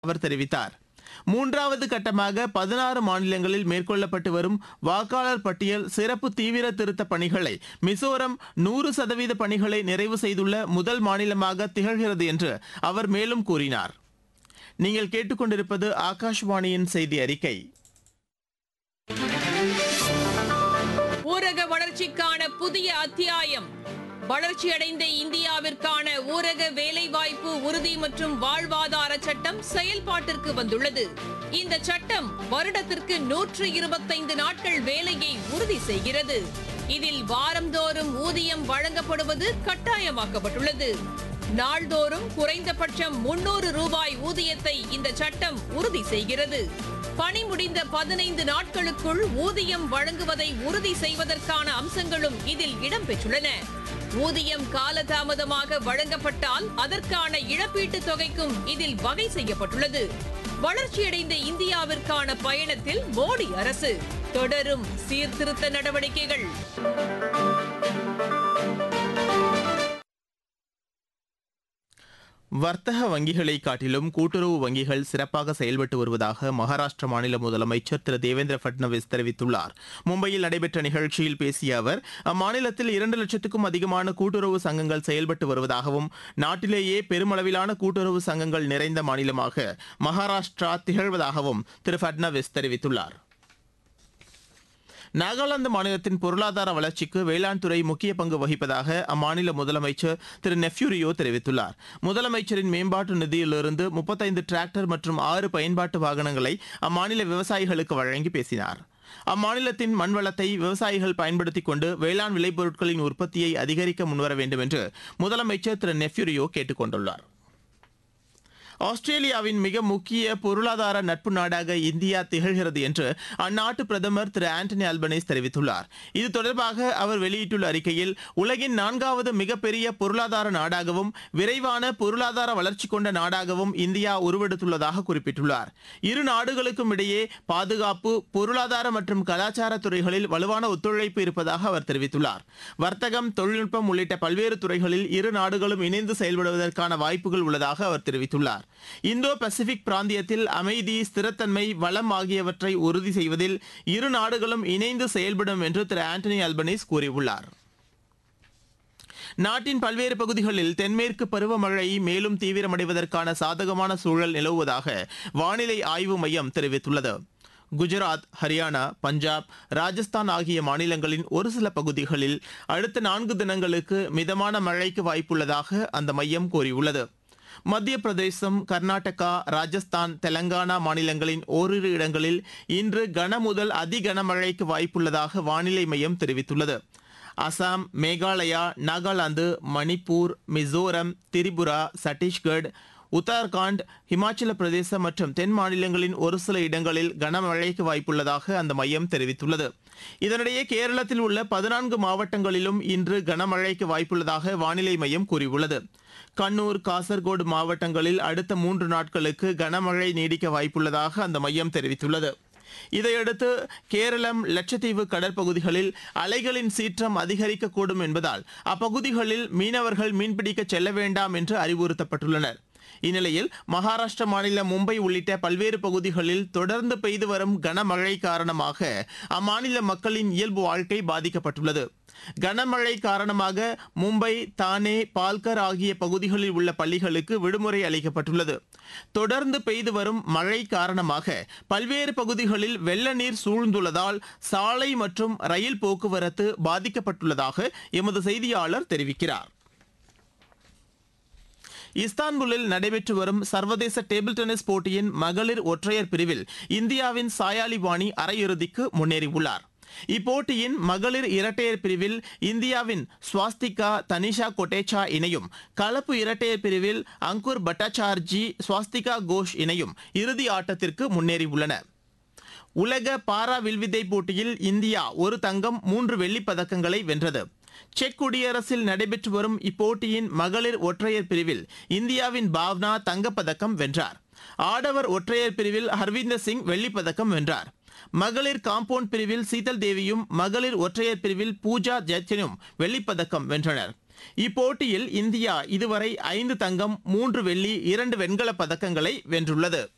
அவர் தெரிவித்தார் மூன்றாவது கட்டமாக பதினாறு மாநிலங்களில் மேற்கொள்ளப்பட்டு வரும் வாக்காளர் பட்டியல் சிறப்பு தீவிர திருத்த பணிகளை மிசோரம் நூறு சதவீத பணிகளை நிறைவு செய்துள்ள முதல் மாநிலமாக திகழ்கிறது என்று அவர் மேலும் கூறினார் நீங்கள் கேட்டுக்கொண்டிருப்பது ஆகாஷ்வாணியின் செய்தி அறிக்கை ஊரக வளர்ச்சிக்கான புதிய அத்தியாயம் வளர்ச்சியடைந்த இந்தியாவிற்கான ஊரக வேலைவாய்ப்பு உறுதி மற்றும் வாழ்வாதார சட்டம் செயல்பாட்டிற்கு வந்துள்ளது இந்த சட்டம் வருடத்திற்கு நூற்று இருபத்தைந்து நாட்கள் வேலையை உறுதி செய்கிறது இதில் வாரந்தோறும் ஊதியம் வழங்கப்படுவது கட்டாயமாக்கப்பட்டுள்ளது நாள்தோறும் குறைந்தபட்சம் முன்னூறு ரூபாய் ஊதியத்தை இந்த சட்டம் உறுதி செய்கிறது பணி முடிந்த பதினைந்து நாட்களுக்குள் ஊதியம் வழங்குவதை உறுதி செய்வதற்கான அம்சங்களும் இதில் இடம்பெற்றுள்ளன ஊதியம் காலதாமதமாக வழங்கப்பட்டால் அதற்கான இழப்பீட்டுத் தொகைக்கும் இதில் வகை செய்யப்பட்டுள்ளது வளர்ச்சியடைந்த இந்தியாவிற்கான பயணத்தில் மோடி அரசு தொடரும் சீர்திருத்த நடவடிக்கைகள் வர்த்தக வங்கிகளை காட்டிலும் கூட்டுறவு வங்கிகள் சிறப்பாக செயல்பட்டு வருவதாக மகாராஷ்டிர மாநில முதலமைச்சர் திரு தேவேந்திர பட்னவிஸ் தெரிவித்துள்ளார் மும்பையில் நடைபெற்ற நிகழ்ச்சியில் பேசிய அவர் அம்மாநிலத்தில் இரண்டு லட்சத்துக்கும் அதிகமான கூட்டுறவு சங்கங்கள் செயல்பட்டு வருவதாகவும் நாட்டிலேயே பெருமளவிலான கூட்டுறவு சங்கங்கள் நிறைந்த மாநிலமாக மகாராஷ்டிரா திகழ்வதாகவும் திரு பட்னவிஸ் தெரிவித்துள்ளார் நாகாலாந்து மாநிலத்தின் பொருளாதார வளர்ச்சிக்கு வேளாண் துறை முக்கிய பங்கு வகிப்பதாக அம்மாநில முதலமைச்சர் திரு நெஃப்யூரியோ தெரிவித்துள்ளார் முதலமைச்சரின் மேம்பாட்டு நிதியிலிருந்து முப்பத்தைந்து டிராக்டர் மற்றும் ஆறு பயன்பாட்டு வாகனங்களை அம்மாநில விவசாயிகளுக்கு வழங்கி பேசினார் அம்மாநிலத்தின் மண்வளத்தை விவசாயிகள் பயன்படுத்திக் கொண்டு வேளாண் விளைபொருட்களின் உற்பத்தியை அதிகரிக்க முன்வர வேண்டும் என்று முதலமைச்சர் திரு நெஃப்யூரியோ கேட்டுக் கொண்டுள்ளார் ஆஸ்திரேலியாவின் மிக முக்கிய பொருளாதார நட்பு நாடாக இந்தியா திகழ்கிறது என்று அந்நாட்டு பிரதமர் திரு ஆண்டனி அல்பனீஸ் தெரிவித்துள்ளார் இது தொடர்பாக அவர் வெளியிட்டுள்ள அறிக்கையில் உலகின் நான்காவது மிகப்பெரிய பொருளாதார நாடாகவும் விரைவான பொருளாதார வளர்ச்சி கொண்ட நாடாகவும் இந்தியா உருவெடுத்துள்ளதாக குறிப்பிட்டுள்ளார் இரு நாடுகளுக்கும் இடையே பாதுகாப்பு பொருளாதார மற்றும் கலாச்சார துறைகளில் வலுவான ஒத்துழைப்பு இருப்பதாக அவர் தெரிவித்துள்ளார் வர்த்தகம் தொழில்நுட்பம் உள்ளிட்ட பல்வேறு துறைகளில் இரு நாடுகளும் இணைந்து செயல்படுவதற்கான வாய்ப்புகள் உள்ளதாக அவர் தெரிவித்துள்ளார் இந்தோ பசிபிக் பிராந்தியத்தில் அமைதி ஸ்திரத்தன்மை வளம் ஆகியவற்றை உறுதி செய்வதில் இரு நாடுகளும் இணைந்து செயல்படும் என்று திரு ஆண்டனி அல்பனீஸ் கூறியுள்ளார் நாட்டின் பல்வேறு பகுதிகளில் தென்மேற்கு பருவமழை மேலும் தீவிரமடைவதற்கான சாதகமான சூழல் நிலவுவதாக வானிலை ஆய்வு மையம் தெரிவித்துள்ளது குஜராத் ஹரியானா பஞ்சாப் ராஜஸ்தான் ஆகிய மாநிலங்களின் ஒரு சில பகுதிகளில் அடுத்த நான்கு தினங்களுக்கு மிதமான மழைக்கு வாய்ப்புள்ளதாக அந்த மையம் கூறியுள்ளது மத்திய பிரதேசம் கர்நாடகா ராஜஸ்தான் தெலங்கானா மாநிலங்களின் ஓரிரு இடங்களில் இன்று கன முதல் அதி கனமழைக்கு வாய்ப்புள்ளதாக வானிலை மையம் தெரிவித்துள்ளது அசாம் மேகாலயா நாகாலாந்து மணிப்பூர் மிசோரம் திரிபுரா சத்தீஸ்கட் உத்தரகாண்ட் ஹிமாச்சல பிரதேசம் மற்றும் தென் மாநிலங்களின் ஒரு சில இடங்களில் கனமழைக்கு வாய்ப்புள்ளதாக அந்த மையம் தெரிவித்துள்ளது இதனிடையே கேரளத்தில் உள்ள பதினான்கு மாவட்டங்களிலும் இன்று கனமழைக்கு வாய்ப்புள்ளதாக வானிலை மையம் கூறியுள்ளது கண்ணூர் காசர்கோடு மாவட்டங்களில் அடுத்த மூன்று நாட்களுக்கு கனமழை நீடிக்க வாய்ப்புள்ளதாக அந்த மையம் தெரிவித்துள்ளது இதையடுத்து கேரளம் லட்சத்தீவு கடற்பகுதிகளில் அலைகளின் சீற்றம் அதிகரிக்கக்கூடும் என்பதால் அப்பகுதிகளில் மீனவர்கள் மீன்பிடிக்க செல்ல வேண்டாம் என்று அறிவுறுத்தப்பட்டுள்ளனர் இந்நிலையில் மகாராஷ்டிர மாநிலம் மும்பை உள்ளிட்ட பல்வேறு பகுதிகளில் தொடர்ந்து பெய்து வரும் கனமழை காரணமாக அம்மாநில மக்களின் இயல்பு வாழ்க்கை பாதிக்கப்பட்டுள்ளது கனமழை காரணமாக மும்பை தானே பால்கர் ஆகிய பகுதிகளில் உள்ள பள்ளிகளுக்கு விடுமுறை அளிக்கப்பட்டுள்ளது தொடர்ந்து பெய்து வரும் மழை காரணமாக பல்வேறு பகுதிகளில் வெள்ள நீர் சூழ்ந்துள்ளதால் சாலை மற்றும் ரயில் போக்குவரத்து பாதிக்கப்பட்டுள்ளதாக எமது செய்தியாளர் தெரிவிக்கிறார் இஸ்தான்புல்லில் நடைபெற்று வரும் சர்வதேச டேபிள் டென்னிஸ் போட்டியின் மகளிர் ஒற்றையர் பிரிவில் இந்தியாவின் சாயாலி வாணி அரையிறுதிக்கு முன்னேறியுள்ளார் இப்போட்டியின் மகளிர் இரட்டையர் பிரிவில் இந்தியாவின் ஸ்வாஸ்திகா தனிஷா கொட்டேச்சா இணையும் கலப்பு இரட்டையர் பிரிவில் அங்குர் பட்டாச்சார்ஜி ஸ்வாஸ்திகா கோஷ் இணையும் இறுதி ஆட்டத்திற்கு முன்னேறியுள்ளன உலக பாரா வில்வித்தை போட்டியில் இந்தியா ஒரு தங்கம் மூன்று வெள்ளிப் பதக்கங்களை வென்றது செக் குடியரசில் நடைபெற்று வரும் இப்போட்டியின் மகளிர் ஒற்றையர் பிரிவில் இந்தியாவின் பாவ்னா தங்கப்பதக்கம் வென்றார் ஆடவர் ஒற்றையர் பிரிவில் ஹர்வீந்தர் சிங் வெள்ளிப் பதக்கம் வென்றார் மகளிர் காம்பவுண்ட் பிரிவில் சீதல் தேவியும் மகளிர் ஒற்றையர் பிரிவில் பூஜா ஜெத்தினும் வெள்ளிப் பதக்கம் வென்றனர் இப்போட்டியில் இந்தியா இதுவரை ஐந்து தங்கம் மூன்று வெள்ளி இரண்டு வெண்கலப் பதக்கங்களை வென்றுள்ளது